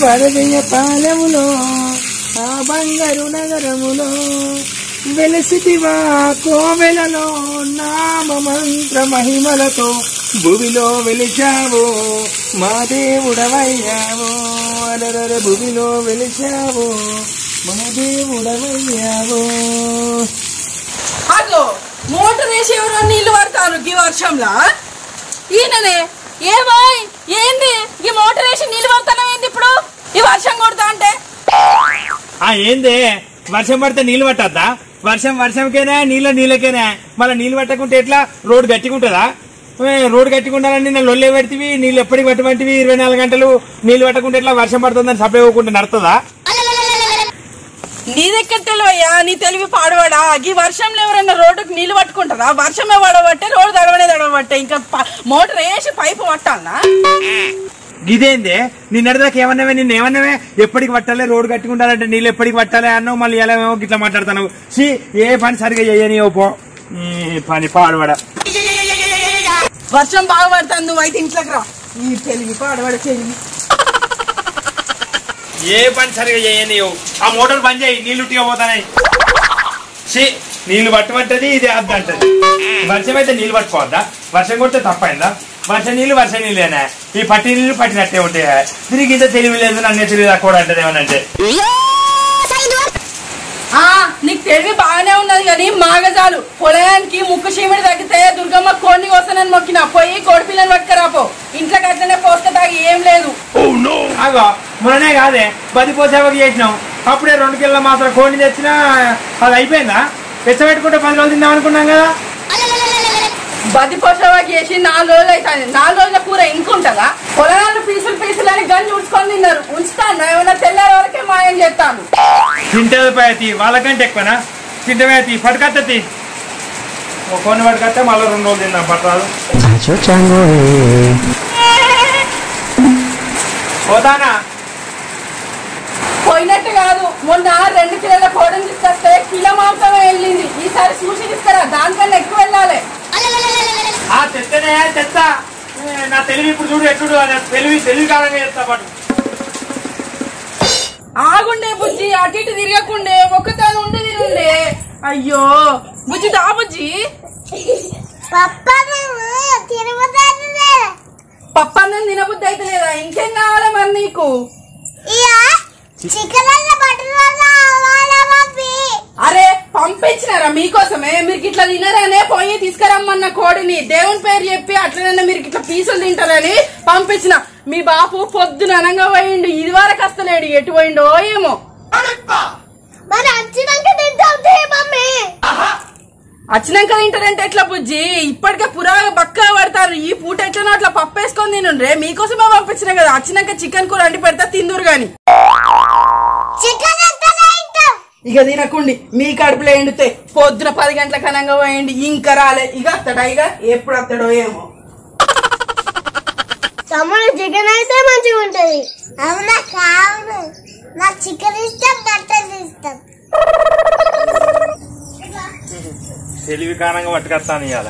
భారతీయ పాలెములో ఆ బంగారు నగరములో వెలసితివా కోవెలలో నామ మంత్ర మహిమలతో భూమిలో వెలిచావో మా దేవుడవయ్యావో అరరర భూమిలో వెలిచావో మా దేవుడవయ్యావో అగో మోటార్ వేసి ఎవరో నీళ్లు పడతారు ఈ వర్షంలా ఈయననే ఏమాయ్ ఏంది ఈ మోటార్ వేసి నీళ్లు పడతానం ఏంది ఇప్పుడు ఈ వర్షం కొడతా అంటే ఆ ఏందే వర్షం పడితే నీళ్ళు పట్టద్దా వర్షం వర్షంకేనా నీళ్ళ నీళ్ళకేనా మళ్ళీ నీళ్ళు పట్టకుంటే ఎట్లా రోడ్డు గట్టిగుంటుందా ఏ, రోడ్డు గట్టిగుండాలని నేను లొల్లే పెడితివి నీళ్ళు ఎప్పటికి పట్టమంటివి ఇరవై నాలుగు గంటలు నీళ్ళు పట్టకుంటే ఎట్లా వర్షం పడుతుందని సప్లై ఇవ్వకుండా నడుతుందా నీదెక్కడ తెలివయ్యా నీ తెలివి పాడవాడా ఈ వర్షంలో ఎవరైనా రోడ్డుకు నీళ్లు పట్టుకుంటారా వర్షమే పడబట్టే రోడ్డు తడవనే తడవబట్టే ఇంకా ప- మోటార్ వేసి పైపు పట్టాలనా ఇదేందే నిన్నటిదాకా ఏమన్నావే నిన్న ఏమన్నావే ఎప్పటికి పట్టాలి రోడ్డు కట్టుకుంటారంటే నీళ్ళు ఎప్పటికి పట్టాలి అన్నావు మళ్ళీ ఎలా ఏమో గిట్లా మాట్లాడతాను సి ఏ పని సరిగా చేయని పో ఈ పని పాడబడ వర్షం బాగా పడుతుంది నువ్వు అయితే ఇంట్లోకి రా నీ తెలివి పాడవాడ తెలివి ఏ పని సరిగా చేయని ఆ మోటార్ బంద్ చేయి నీళ్లు ఉట్టిగా పోతాయి సి నీళ్లు పట్టమంటది ఇది అద్దంటది వర్షం అయితే నీళ్లు పట్టుకోవద్దా వర్షం కొడితే తప్పైందా వర్షం నీళ్లు వర్షం నీళ్ళేనా ఈ పట్టి నీళ్లు పట్టినట్టే ఉంటాయి దీనికి ఇంత తెలివి లేదు నన్ను తెలివి తక్కువ అంటది ఏమనంటే ఆ నీకు తెలివి బాగానే ఉన్నది కానీ మాగజాలు పొలయానికి ముక్కు చీమిడి తగ్గితే దుర్గమ్మ కోడిని కోస్తానని మొక్కిన పోయి కోడి పిల్లని పట్టుకురాపో ఇంట్లోకి అట్లనే పోస్తే తాగి ఏం లేదు అగో మొన్ననే కాదే పది పోసేవకి చేసినాం అప్పుడే రెండు కిలోల మాత్రం కోడిని తెచ్చినా అది అయిపోయిందా తెచ్చబెట్టుకుంటే పది రోజులు తిందాం అనుకున్నాం కదా బది పోషవా చేసి నాలుగు రోజులు అవుతుంది నాలుగు రోజుల కూర ఇంకుంటదా పొలాలు పీసులు పీసులు అని గంజి ఉంచుకొని తిన్నారు ఉంచుతాను ఏమైనా తెల్లారి వరకే మాయం చేస్తాను తింటది పైతి వాళ్ళకంటే ఎక్కువనా తింటమే పట్టుకత్తది ఒక కొన్ని పట్టుకత్తే మళ్ళీ రెండు రోజులు తిందాం పట్టరాదు పోతానా పోయినట్టు కాదు మొన్న రెండు కిలోల కోడిని తీసుకొస్తే కిలో మాంసమే వెళ్ళింది ఈసారి చూసి తీసుకురా దానికన్నా ఎక్కువ వెళ్ళాలి ఆ తెత్తనే తెత్తా ఏ, నా తెలివి ఇప్పుడు చూడు ఎట్టుడు అది తెలివి తెలివి కాలంగా చేస్తా పాటు ఆగుండే బుజ్జి అటు ఇటు తిరగకుండే ఒక్కతాను ఉండి తినుండే అయ్యో బుజ్జి దా బుజ్జి పప్ప మేము తిరుపతి పప్పన్నం తినబుద్ధి అయితే లేదా ఇంకేం కావాలి మరి నీకు ఇక చికెన్ బటర్ కావాలా పప్పి అరే పంపించినారా మీకోసమే మీరు ఇట్లా తినరనే పోయి తీసుకురమ్మన్న కోడిని దేవుని పేరు చెప్పి అట్లనన్నా మీరు ఇట్లా పీసులు తింటారని పంపించిన మీ బాపు పొద్దున అనంగా పోయిండు ఇది వరకు వస్తలేడు ఎటు పోయిండో ఏమో మరి వచ్చినాక తింటాం తీ మమ్మీ వచ్చినాక తింటారంటే ఎట్లా బుజ్జి ఇప్పటికే పురా బక్క పడతారు ఈ పూట ఎట్లనో అట్లా పప్పు వేసుకొని తినుండ్రే మీకోసమే పంపించిన కదా వచ్చినాక చికెన్ కూర వండి పెడతా తిందురు గాని చికెన్ ఎంత తింటాం ఇక తినకుండి మీ కడుపులో ఎండితే పొద్దున పది గంటల కనంగా పోయండి ఇంకా రాలే ఇక అత్తడా ఇక ఎప్పుడు అత్తడో ఏమో తమ్ముడు చికెన్ అయితే మంచిగా ఉంటది అవునా కావును నాకు చికెన్ ఇష్టం బట్టలు ఇష్టం తెలివి కారణంగా పట్టుకొస్తాను ఇవాళ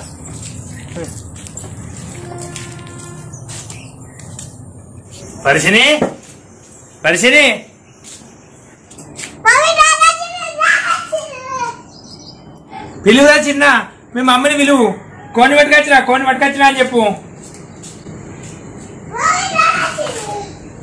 పరిశిని పరిశిని మమ్మీ నాన్న చికెన్ రాసింది. పిలువురా చిన్న మేము అమ్మని పిలువు కోని పట్టుకొచ్చినా కోని పట్టుకొచ్చినా అని చెప్పు మమ్మీ రాసింది.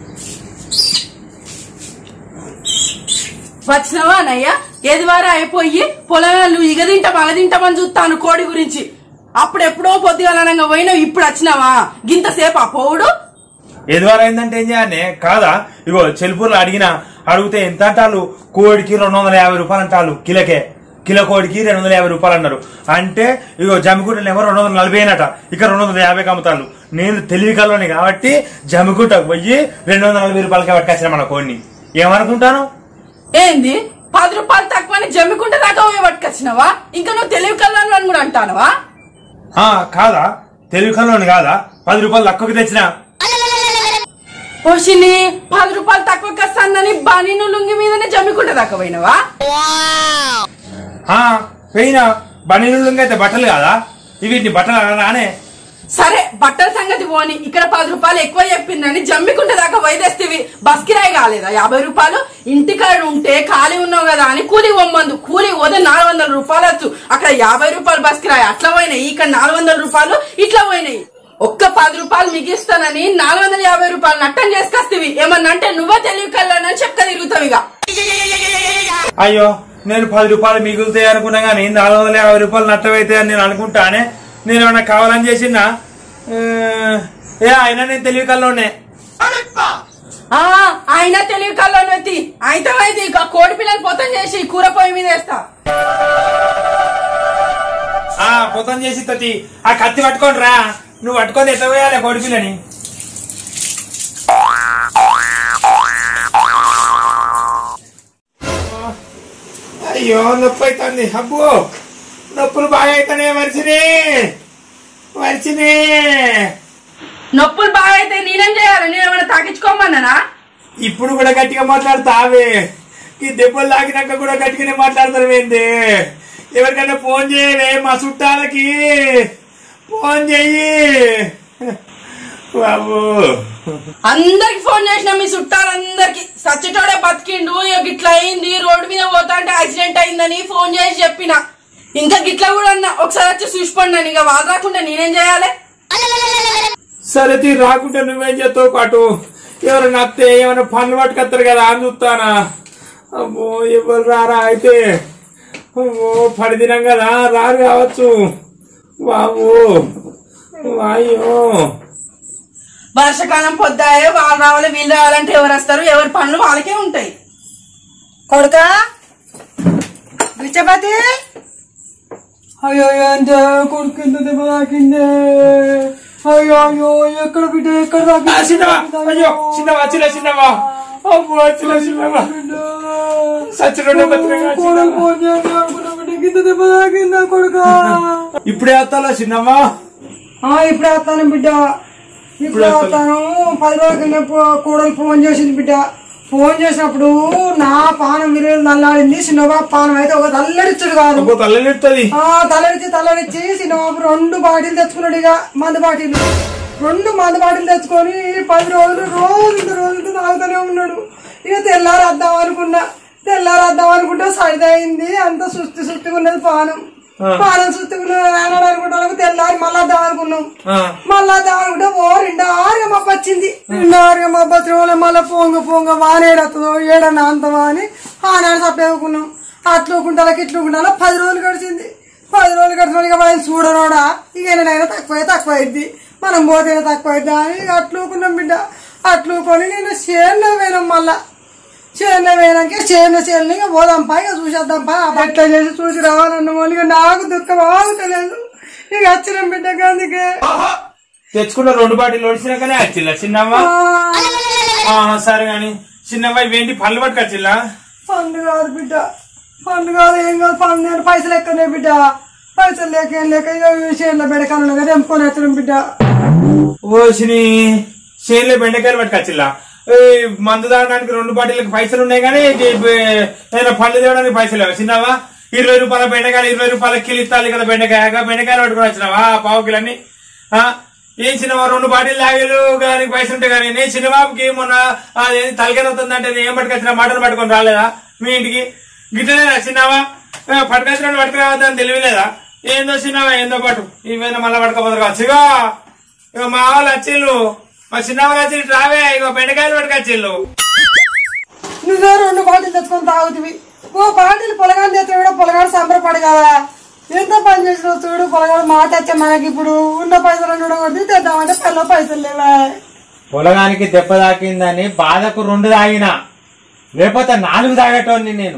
వచ్చినావా అన్నయ్య ఏది వారా అయిపోయి పొలాలు ఇగ తింటాం అగ తింటామని చూస్తాను కోడి గురించి అప్పుడెప్పుడో పొద్దుగాలనంగా పోయినావు ఇప్పుడు వచ్చినావా గింత సేపు ఆ పోవుడు ఎదువారు అయిందంటే ఏం చేయాలి కాదా ఇగో చెలుపూర్లు అడిగిన అడిగితే ఎంత అంటారు కోడికి రెండు వందల యాభై రూపాయలు అంటారు కిలోకే కిలో కోడికి రెండు వందల యాభై రూపాయలు అన్నారు అంటే ఇగో జమ్మికుంటలు ఏమో రెండు వందల నలభై అయినట ఇక రెండు వందల యాభై అమ్ముతారు నేను తెలివి కల్లోని కాబట్టి జమ్మికుంటకు పోయి రెండు వందల నలభై రూపాయలకే పట్టుకొచ్చిన మన కోడిని ఏమనుకుంటాను ఏంది పది రూపాయలు తక్కువని జమ్మికుంటే దాకా పోయి పట్టుకొచ్చినావా ఇంకా నువ్వు తెలివి కల్లాను అని కూడా అంటానవా ఆ కాదా తెలివి కల్లోని కాదా పది రూపాయలు తక్కువకి తెచ్చిన పోషిని పది రూపాయలు తక్కువ కస్తానని బనీను లుంగి మీదనే జమ్మికుంటే దాకా పోయినావా ఆ పోయినా బనీనులు అయితే బట్టలు కాదా ఇవి నీ బట్టలు రానే సరే బట్టల సంగతి పోని ఇక్కడ పది రూపాయలు ఎక్కువ చెప్పిందని జమ్మికుంటే దాకా వైదేస్తేవి బస్ కిరాయి రాలేదా యాభై రూపాయలు ఇంటికాడ ఉంటే ఖాళీ ఉన్నావు కదా అని కూలి పొమ్మందు కూలి పోతే నాలుగు వందల రూపాయలు వచ్చు అక్కడ యాభై రూపాయలు బస్ కిరాయి అట్లా పోయినాయి ఇక్కడ నాలుగు వందల రూపాయలు ఇట్లా పోయినాయి ఒక్క పది రూపాయలు మిగిస్తానని నాలుగు వందల యాభై రూపాయలు నట్టం చేసుకొస్తేవి ఏమన్నా అంటే నువ్వే తెలివి కల్లోనని చెక్క తిరుగుతావు ఇక అయ్యో నేను పది రూపాయలు మిగులుతాయి అనుకున్నా కానీ నాలుగు వందల యాభై రూపాయలు నష్టమైతే అని నేను అనుకుంటానే నేను ఏమన్నా కావాలని చేసినా ఆ, ఏ అయినా నేను తెలివి కల్లోనే ఆ ఆయన తెలివి కల్లోని ఎత్తి అయితే అయితే ఇక కోడి పిల్లలు పొతం చేసి కూర పొయ్యి మీద వేస్తా ఆ పొతం చేసి తతి ఆ కత్తి పట్టుకొని రా నువ్వు పట్టుకొని ఎట్లా పోయాలి కోడిపిల్లని అయ్యో నొప్పి అవుతుంది అబ్బో నొప్పులు బాగా అవుతానే మరిచిని మరిచిని నొప్పులు బాగా అయితే నేనేం చేయాలి నేను ఏమైనా తాకించుకోమన్నానా ఇప్పుడు కూడా గట్టిగా మాట్లాడతావే ఈ దెబ్బలు తాకినాక కూడా గట్టిగానే మాట్లాడతారు ఏంది ఎవరికైనా ఫోన్ చేయవే మా చుట్టాలకి ఫోన్ చెయ్యి బాబు అందరికి ఫోన్ చేసిన మీ చుట్టాలందరికి సచ్చటోడే బతికిండు ఇక గిట్లా అయింది రోడ్డు మీద పోతా అంటే యాక్సిడెంట్ అయిందని ఫోన్ చేసి చెప్పిన ఇంకా గిట్లా కూడా అన్నా ఒకసారి వచ్చి చూసిపోండి ఇక వాళ్ళు రాకుండా నేనేం చేయాలి సరే తీ రాకుంటే నువ్వేం చేస్తావు పాటు ఎవరైనా అత్తే ఏమైనా పనులు పట్టుకొస్తారు కదా అని చూస్తానా అమ్మో ఎవరు రారా అయితే అమ్మో పడి దినం కదా రారు కావచ్చు బాబు అయ్యో వర్షాకాలం పొద్దాయే వాళ్ళు రావాలి వీళ్ళు రావాలంటే ఎవరు వస్తారు ఎవరి పనులు వాళ్ళకే ఉంటాయి కొడుక విచ్చపతి అయ్యో ఎంత కొడుకు ఎంత దెబ్బ తాకిందే అయ్యో అయ్యో ఎక్కడ బిడ్డ ఎక్కడ ఆ, తాకింది? చిన్నవా అయ్యో చిన్నవా చిన్న చిన్నవా అమ్మో చిన్న చిన్నవా సచ్చినోడు బతికేగా కొడుకు చిన్నవా. ఫోన్ చేయండి అనుకున్నా బిడ్డకి ఇంత దెబ్బ తాకిందా కొడుక ఇప్పుడే వస్తాలా చిన్నమ్మా ఆ ఇప్పుడే వస్తాను బిడ్డ ఇప్పుడే వస్తాను పది రోజుల కింద పో- కోడలు ఫోన్ చేసింది బిడ్డ ఫోన్ చేసినప్పుడు నా పానం విరేలు నల్లాడింది చిన్నబాబు పానం అయితే ఒక తల్లడిచ్చుడు కాదు అబ్బో తల్లెడుతుంది ఆ తలనిచ్చి తలనిచ్చి సినిమాపు రెండు బాటిల్ తెచ్చుకున్నాడు ఇక మందు బాటిల్ రెండు మందు బాటిల్ తెచ్చుకొని పది రోజులు రోజు ఇంత రోజులు తాగుతూనే ఉన్నాడు ఇక తెల్లారద్దాం అనుకున్నా తెల్లారద్దాం అనుకుంటే సరిదైంది అంత సుస్తి సుస్తిగా ఉన్నది పానం పానం సుస్తిగా ఉన్నది అన్నాడు అనుకుంటాను తెల్లారి మళ్ళా వద్దాం అనుకున్నాం ఆ. మళ్ళా దాగుంటే ఓ రెండారుగా మబ్బ వచ్చింది రెండారుగా మబ్బ వచ్చిన వాళ్ళ మళ్ళా పొంగ పొంగ వానేడత్తదో ఏడన్నా అంతమా అని ఆనాడు సప్పేసుకున్నాం అట్లు కుంటాలకి ఇట్లు కుంటాలో పది రోజులు గడిచింది పది రోజులు గడిచిన ఇక మనం చూడనోడా ఇక నేనైనా తక్కువ తక్కువ అయింది మనం పోతేనే తక్కువ అయిద్దా అని ఇక అట్లుకున్నాం బిడ్డ అట్లుకొని నేను చేనులో పోయినాం మళ్ళా చేనులో పోయినాక చేనులో చేనులో ఇక పోదాం పా ఇక చూసేద్దాం పా ఆ బట్టలు చేసి చూసి రావాలన్న వాళ్ళు ఇక నాకు దుఃఖం ఆగుతలేదు ఇక వచ్చినాం బిడ్డకి అందుకే తెచ్చుకున్న రెండు బాటిల్ ఒడిచినాకనే వచ్చిల్లా చిన్నమ్మ ఆ, సరే గాని చిన్నమ్మ ఇవేంటి పళ్ళు పట్టుకొచ్చిల్లా పండు కాదు బిడ్డ పండు కాదు ఏం కాదు పండు నేను పైసలు ఎక్కనే బిడ్డ పైసలు లేక ఏం లేక ఇక విషయంలో బెడకాలను కదా ఎంపుకొని వచ్చినాం బిడ్డ ఓసిని చేనులో బెండకాయలు పట్టుకొచ్చిల్లా ఏ, మందు తాగడానికి రెండు బాటిల్కి పైసలు ఉన్నాయి కానీ ఇది, ఏ, ఏదైనా పళ్ళు తేవడానికి పైసలు లేవా చిన్నవా ఇరవై రూపాయల బెండకాయలు ఇరవై రూపాయల కిలో ఇస్తాలి కదా బెండకాయ గా బెండకాయలు పట్టుకొని వచ్చినావా పావు కిలోని ఆ, ఏం చిన్నవా రెండు బాటిల్ లాగేలు కానీ పైసలు ఉంటాయి కానీ నేను చిన్నబాబుకి మొన్న అది తలకాయ అవుతుందంటే నేను ఏం పట్టుకొచ్చిన మటన్ పట్టుకొని రాలేదా మీ ఇంటికి గిట్టలేదా చిన్నవా ఆ, పట్టుకొచ్చినట్టు పట్టుకురావద్దని తెలియలేదా ఏందో చిన్నవా ఏందో పాటు ఇవైనా మళ్ళీ పట్టుకోపోతారు కావచ్చు ఇగో ఇగో మా వాళ్ళు వచ్చిళ్ళు మా చిన్నవాళ్ళు వచ్చి రావే ఇగో బెండకాయలు పట్టుకొచ్చిళ్ళు నువ్వే రెండు బాటిల్ తెచ్చుకొని తాగుతుంది ఓ బాటిల్ పొలగాని తెచ్చిన కూడా పొలగాడు సంబరపడు కదా ఎంత పని చేసినావు చూడు పొలగాడు మాట వచ్చే మనకి ఇప్పుడు ఉన్న పైసలు కూడా కొట్టి తెద్దామంటే పనిలో పైసలు లేవా పొలగానికి దెబ్బ తాకిందని బాధకు రెండు తాగిన లేకపోతే నాలుగు తాగేటోని నేను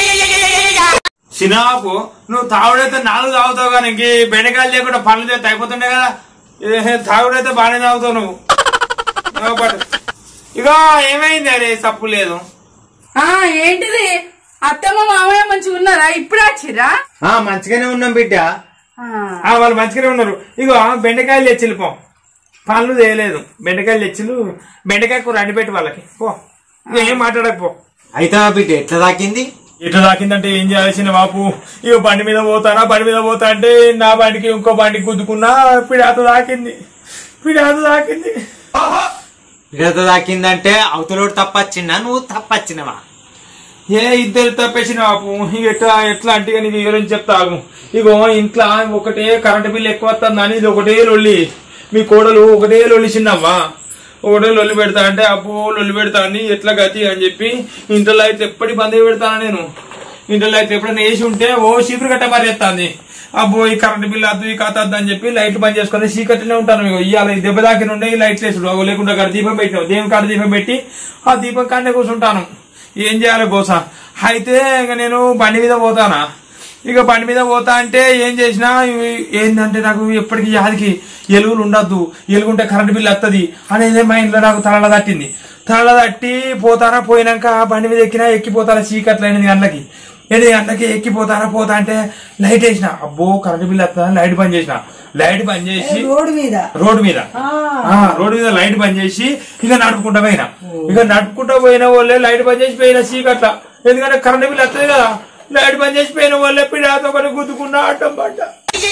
చిన్నబాబు నువ్వు తాగుడైతే నాలుగు తాగుతావు కానీ ఇంక ఈ బెండకాయలు లేకుండా పనులు చేస్తే అయిపోతుండే కదా ఏ, తాగుడైతే బాగానే తాగుతావు నువ్వు ఇగో పట్టు. ఇగో ఏమైంది అరే తప్పు లేదు ఆ ఏంటిది అత్తమ్మ మామయ్య మంచిగా ఉన్నారా ఇప్పుడు వచ్చిరా ఆ మంచిగానే ఉన్నాం బిడ్డ ఆ, వాళ్ళు మంచిగానే ఉన్నారు ఇగో బెండకాయలు తెచ్చిల్లు పో పనులు చేయలేదు బెండకాయలు తెచ్చిలు బెండకాయ కూర అండి పెట్టి వాళ్ళకి పో ఇగో ఏం మాట్లాడకపో అయితే ఆ బిడ్డ ఎట్లా తాకింది ఎట్లా తాకిందంటే ఏం చేయాల్సిన బాపు ఇక బండి మీద పోతానా బండి మీద పోతా అంటే నా బండికి ఇంకో బండికి గుద్దుకున్నా పిడాత తాకింది పిడాత తాకింది విడత తాకిందంటే అవతలోడు తప్పచ్చిందా నువ్వు తప్పచ్చినవా ఏ ఇద్దరు తప్పేసిన పాపం ఇక ఎట్లా ఎట్లా అంటే ఇక నీకు వివరించి చెప్తాగు ఇగో ఇంట్లో ఒకటే కరెంట్ బిల్ ఎక్కువ వస్తుందని ఇది ఒకటే లొల్లి మీ కోడలు ఒకటే లొల్లి చిన్నవ్వా ఒకటే లొల్లి పెడతా అంటే అప్పు లొల్లి పెడతా అని ఎట్లా గతి అని చెప్పి ఇంట్లో అయితే ఎప్పటి బంద్ పెడతాను నేను ఇంట్లో అయితే ఎప్పుడైనా వేసి ఉంటే ఓ చీపురు గట్ట మరేస్తాంది అబ్బో ఈ కరెంట్ బిల్ అద్దు ఈ కథ అద్దు అని చెప్పి లైట్లు బంద్ చేసుకుని చీకట్లోనే ఉంటాను మీకు ఇవాళ ఈ దెబ్బ దాకి ఉండే ఈ లైట్లు వేసుడు అగో లేకుండా అక్కడ దీపం పెట్టినావు దేవుని కాడ దీపం పెట్టి ఆ దీపం కాడనే కూర్చుంటాను ఏం చేయాలి గోస అయితే ఇక నేను బండి మీద పోతానా ఇక బండి మీద పోతా అంటే ఏం చేసినా ఇవి- ఏందంటే నాకు ఎప్పటికీ యాదికి ఎలుగులు ఉండద్దు ఎలుగుంటే కరెంట్ బిల్ వస్తుంది అనేది మైండ్లో నాకు తలల తట్టింది తలల తట్టి పోతానా పోయినాక బండి మీద ఎక్కినా ఎక్కిపోతానా చీకట్లు ఎనిమిది గంటలకి ఎనిమిది గంటలకి ఎక్కిపోతానా పోతా అంటే లైట్ వేసిన అబ్బో కరెంట్ బిల్ వస్తుందని లైట్ బంద్ చేసిన లైట్ బంద్ చేసి రోడ్డు మీద రోడ్డు మీద ఆ రోడ్డు మీద లైట్ బంద్ చేసి ఇక నడుపుకుంటా పోయినా ఇక నడుపుకుంటా పోయిన వాళ్ళే లైట్ బంద్ చేసి పోయిన చీకట్ల ఎందుకంటే కరెంట్ బిల్ వస్తుంది కదా లైట్ బంద్ చేసి పోయిన వాళ్ళే పిడాతో ఒకటి గుద్దుకున్నా అడ్డం పడ్డా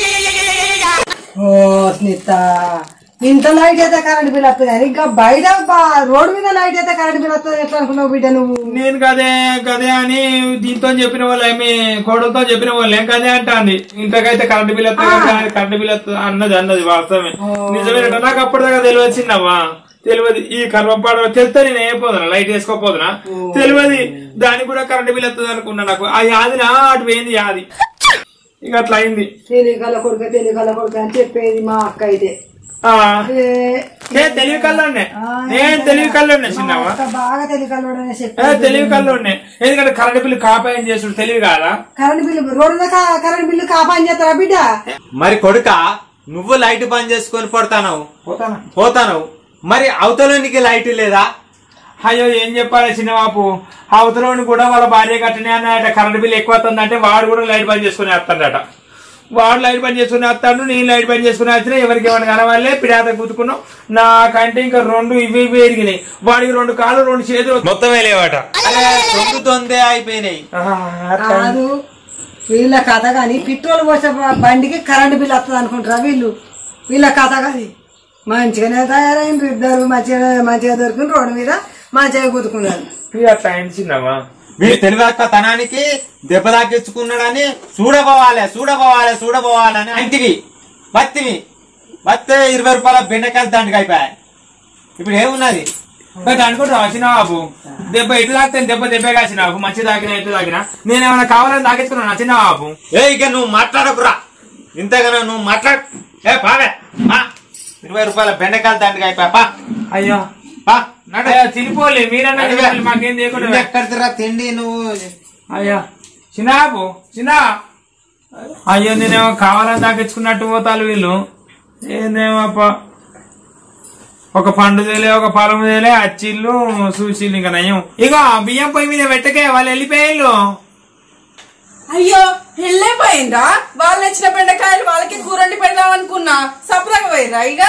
ఓ స్మిత ఇంట్లో లైట్ అయితే కరెంట్ బిల్ వస్తుంది కానీ ఇంకా బయట బా- రోడ్డు మీద లైట్ అయితే కరెంట్ బిల్ వస్తుంది ఎట్లా అనుకున్నావు బిడ్డ నువ్వు నేను కదే కదే అని దీంతో చెప్పిన వాళ్ళే మీ కోడలతో చెప్పిన వాళ్ళే కదే అంటాంది ఇంతకైతే కరెంట్ బిల్ వస్తుంది కరెంట్ బిల్ వస్తుంది అన్నది అన్నది వాస్తవమే నిజమేనట నాకు అప్పటిదాకా తెలియదు చిన్నవ్వా తెలియదు ఈ కర్మపాడ తెలితే నేను అయిపోదునా లైట్ వేసుకోపోదునా తెలియదు దానికి కూడా కరెంట్ బిల్ వస్తుంది అనుకున్నా నాకు ఆ యాది నా అటు పోయింది యాది ఇక అట్లా అయింది తెలియగల కొడుక తెలియగల కొడుక అని చెప్పేది మా అక్క అయితే ఆ ఏ, నేను తెలివి కల్లోనే నేను తెలివి కల్లోనే చిన్నవా అక్క బాగా తెలియగలడు అని చెప్పి ఏ, తెలివి కల్లోనే ఎందుకంటే కరెంట్ బిల్లు కాపాయం చేసుడు తెలివి కాదా కరెంట్ బిల్లు రోడ్డు మీద కా- కరెంట్ బిల్లు కాపాని చేస్తారా బిడ్డ మరి కొడుక నువ్వు లైట్ బంద్ చేసుకొని పడతాను పోతానా పోతాను మరి అవతలోనికి లైట్ లేదా అయ్యో ఏం చెప్పాలి చిన్నబాపు అవతలోని కూడా వాళ్ళ భార్య కట్టనే అన్నట కరెంట్ బిల్ ఎక్కువ వస్తుందంటే వాడు కూడా లైట్ బంద్ చేసుకుని వస్తాడట వాడు లైట్ బంద్ చేసుకుని వస్తాడు నేను లైట్ బంద్ చేసుకుని వచ్చినా ఎవరికి ఏమైనా కనవాలే పిడాత కూతుకున్నాం నాకంటే ఇంకా రెండు ఇవి ఇవి ఎరిగినాయి వాడికి రెండు కాళ్ళు రెండు చేతులు మొత్తం లేవట అరే, రెండు దొందే అయిపోయినాయి కాదు వీళ్ళ కథ కానీ పెట్రోల్ పోసే బ- బండికి కరెంట్ బిల్ వస్తుంది అనుకుంటారా వీళ్ళు వీళ్ళ కథ కానీ మంచిగానే తయారైంది ఇద్దరు మంచిగా మంచిగా దొరికింది రోడ్డు మీద మంచిగా గుద్దుకున్నారు అట్లా అయింది చిన్నవా వీడు తెలివక్క తనానికి దెబ్బ తాకించుకున్నాడని చూడబోవాలి చూడబోవాలి చూడబోవాలని అంటివి బత్తివి బత్తే ఇరవై రూపాయల బెండకాయలు దండగా అయిపోయాయి ఇప్పుడు ఏమున్నది బట్ అనుకుంటా చిన్నబాబు దెబ్బ ఎటు తాకితే దెబ్బ దెబ్బ కాసిన బాబు మంచి తాకినా ఎటు తాకినా నేనేమైనా కావాలని తాకించుకున్నా చిన్నబాబు ఏ ఇక నువ్వు మాట్లాడకురా ఇంతగానో నువ్వు మాట్లాడు ఏ పావే పా. ఇరవై రూపాయల బెండకాయలు దండగా అయిపోయా పా అయ్యో పా నడు. అయ్యో తినిపోలే మీరన్నా తినాలి, మాకేం తిండి చేయకుండా ఎక్కడిదిరా తిండి నువ్వు అయ్యో చిన్నాపు చిన్న అయ్యో నేనేమో కావాలని తాకించుకున్నట్టు పోతారు వీళ్ళు ఏందేమో అప్ప ఒక పండు తేలే ఒక పొలం తేలే అచ్చిళ్ళు సూచిళ్ళు ఇంకా నయం ఇగో బియ్యం పొయ్యి మీద పెట్టకే వాళ్ళు వెళ్ళిపోయిళ్ళు అయ్యో వెళ్ళైపోయిందా వాళ్ళు వచ్చిన బెండకాయలు వాళ్ళకి కూరండి పెడదాం అనుకున్నా సపదాగా పోయిరా ఇక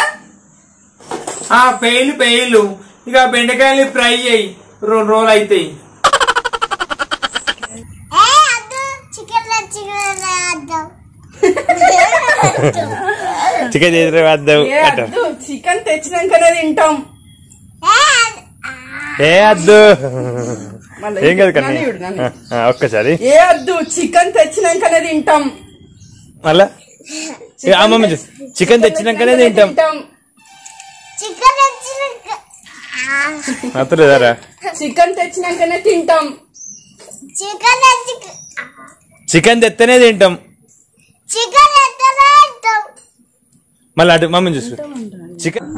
ఆ పేయిలు పేయిలు ఇక బెండకాయలు ఫ్రై అయ్యి రెండు రోజులు అవుతాయి ఏ అద్దు చికెన్ చికెన్ అద్దు చికెన్ చేసి వద్దావు ఏ అద్దు చికెన్ తెచ్చినాకనే తింటాం ఏ వద్దు మళ్ళీ ఏం కాదు నన్ను చూడు, నన్ను. ఒక్కసారి ఏ అద్దు చికెన్ తెచ్చినాకనే తింటాం మళ్ళా అమ్మమ్మ చికెన్ తెచ్చినాకనే తింటాం చికెన్ వచ్చినాక అత్తలేదారా చికెన్ తెచ్చినాకనే తింటాం చికెన్ చికెన్ చికెన్ తెత్తనే తింటాం చికెన్ ఎత్తనే అంటాం మళ్ళీ అటు మమ్మీ చూసు చికెన్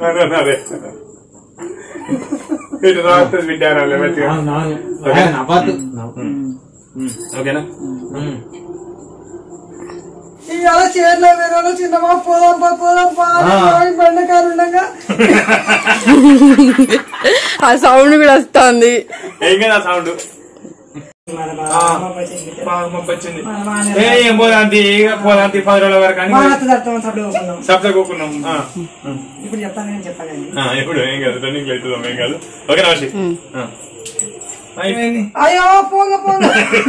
నవ్వద్దు ఓకేనా ఇవాళ చీరలో వేరే చిన్నమా పోదాం పా, పోదాం పా అని బెండకాయలు ఉండగా ఆ సౌండ్ కూడా వస్తుంది ఏం కదా సౌండ్ వచ్చింది ఏ ఏం పోదాంతి పోదాంతి పది రోజుల వరకు అని భారత దర్శనం చదువుకున్నాం సబ్జా కూకున్నాం ఆ. ఇప్పుడు చెప్తాను నేను చెప్పాను ఆ, ఇప్పుడు ఏం కాదు రన్నింగ్ అవుతుందాం ఏం కాదు ఓకే నమస్తే ఆ. అయిపోయింది అయ్యో పోంగ పోంగ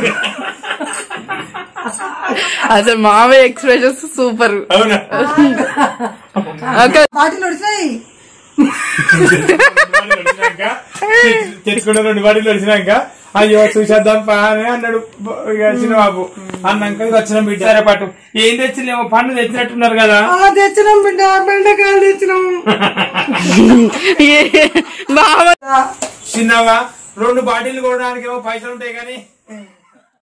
అసలు మావయ్య ఎక్స్ప్రెషన్స్ సూపర్ అవునా ఓకే బాటిల్ ఉడిచినాయి తెచ్చుకున్న రెండు బాటిల్ వచ్చినాక అయ్యో చూసేద్దాం పా అని అన్నాడు బ- ఇక చిన్నబాబు అన్నాక ఇక వచ్చిన బిడ్డ సరే పాటు ఏం తెచ్చిలేమో పండు తెచ్చినట్టున్నారు కదా ఆ తెచ్చినాం బిడ్డ బెండకాయలు తెచ్చినాం బావ చిన్నగా రెండు బాటిల్ కొనడానికి ఏమో పైసలు ఉంటాయి కానీ